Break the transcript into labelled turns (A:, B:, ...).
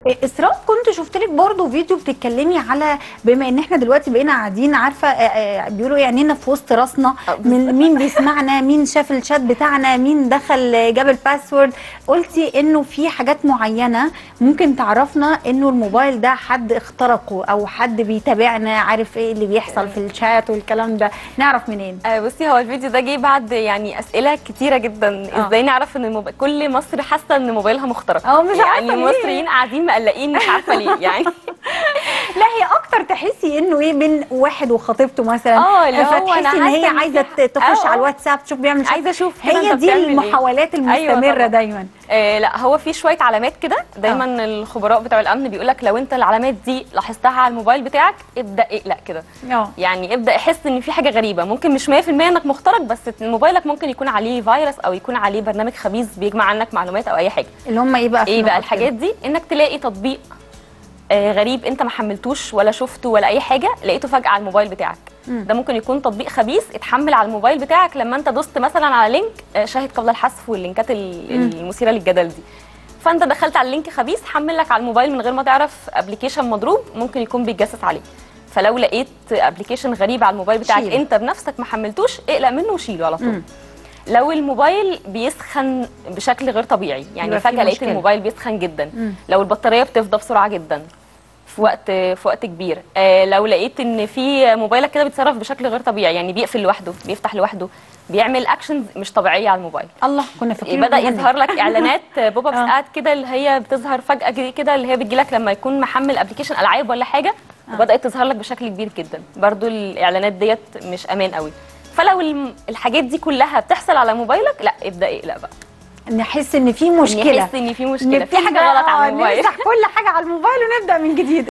A: اسراء كنت شفت لك برضه فيديو بتتكلمي على بما ان احنا دلوقتي بقينا قاعدين عارفه آه، آه، بيقولوا عينينا في وسط راسنا
B: آه،
A: من مين بيسمعنا مين شاف الشات بتاعنا مين دخل آه، جاب الباسورد قلتي انه في حاجات معينه ممكن تعرفنا انه الموبايل ده حد اخترقه او حد بيتابعنا عارف ايه اللي بيحصل في الشات والكلام ده نعرف منين
B: آه، بصي هو الفيديو ده جه بعد يعني اسئله كتيره جدا
A: آه.
B: ازاي نعرف ان الموب... كل مصر حاسه ان موبايلها مخترق
A: اه مش عارفة
B: يعني
A: ليه.
B: المصريين قاعدين مقلقين مش عارفه ليه يعني
A: لا هي اكتر تحسي انه ايه بين واحد وخطيبته مثلا
B: اه، اللي هو
A: فتحسي
B: أنا
A: ان هي
B: حاسة إن
A: عايزه
B: في-
A: تخش
B: اه،
A: على
B: اه.
A: الواتساب تشوف بيعمل شات.
B: عايزه اشوف كده
A: هي
B: انت
A: دي
B: بتعمل إيه.
A: المحاولات المستمره
B: طبعا.
A: دايما
B: آه لا هو في شويه علامات كده دايما الخبراء بتوع الامن بيقول لك لو انت العلامات دي لاحظتها على الموبايل بتاعك ابدا اقلق كده
A: اه
B: يعني ابدا احس ان في حاجه غريبه ممكن مش 100% انك مخترق بس موبايلك ممكن يكون عليه فيروس او يكون عليه برنامج خبيث بيجمع عنك معلومات او اي حاجه
A: اللي هم ايه بقى في
B: ايه بقى
A: النقط
B: الحاجات دي انك تلاقي تطبيق آه غريب انت ما حملتوش ولا شفته ولا اي حاجه لقيته فجاه على الموبايل بتاعك
A: مم.
B: ده ممكن يكون تطبيق خبيث اتحمل على الموبايل بتاعك لما انت دوست مثلا على لينك آه، شاهد قبل الحذف واللينكات ال-
A: مم.
B: المثيره للجدل دي فانت دخلت على اللينك خبيث حمل لك على الموبايل من غير ما تعرف ابلكيشن مضروب ممكن يكون بيتجسس عليه فلو لقيت ابلكيشن غريب على الموبايل بتاعك
A: شيله.
B: انت بنفسك ما حملتوش اقلق منه وشيله على طول
A: مم.
B: لو الموبايل بيسخن بشكل غير طبيعي يعني
A: يبقى في
B: فجاه لقيت
A: مشكلة.
B: الموبايل بيسخن جدا
A: مم.
B: لو البطاريه بتفضى بسرعه جدا في وقت في وقت كبير آه لو لقيت ان في موبايلك كده بيتصرف بشكل غير طبيعي يعني بيقفل لوحده بيفتح لوحده بيعمل اكشنز مش طبيعيه على الموبايل
A: الله كنا فاكرين
B: بدا
A: مهند.
B: يظهر لك اعلانات بوب ابس
A: آه.
B: اد كده اللي هي بتظهر فجاه كده- كده اللي هي بتجي لك لما يكون محمل ابلكيشن العاب ولا حاجه وبدات تظهر لك بشكل كبير جدا برضو الاعلانات ديت مش امان قوي فلو الم- الحاجات دي كلها بتحصل على موبايلك لا ابدا اقلق بقى
A: نحس ان في مشكله
B: نحس ان في مشكله
A: إن
B: في حاجه غلط على
A: آه،
B: الموبايل
A: نمسح كل حاجه على الموبايل ونبدا من جديد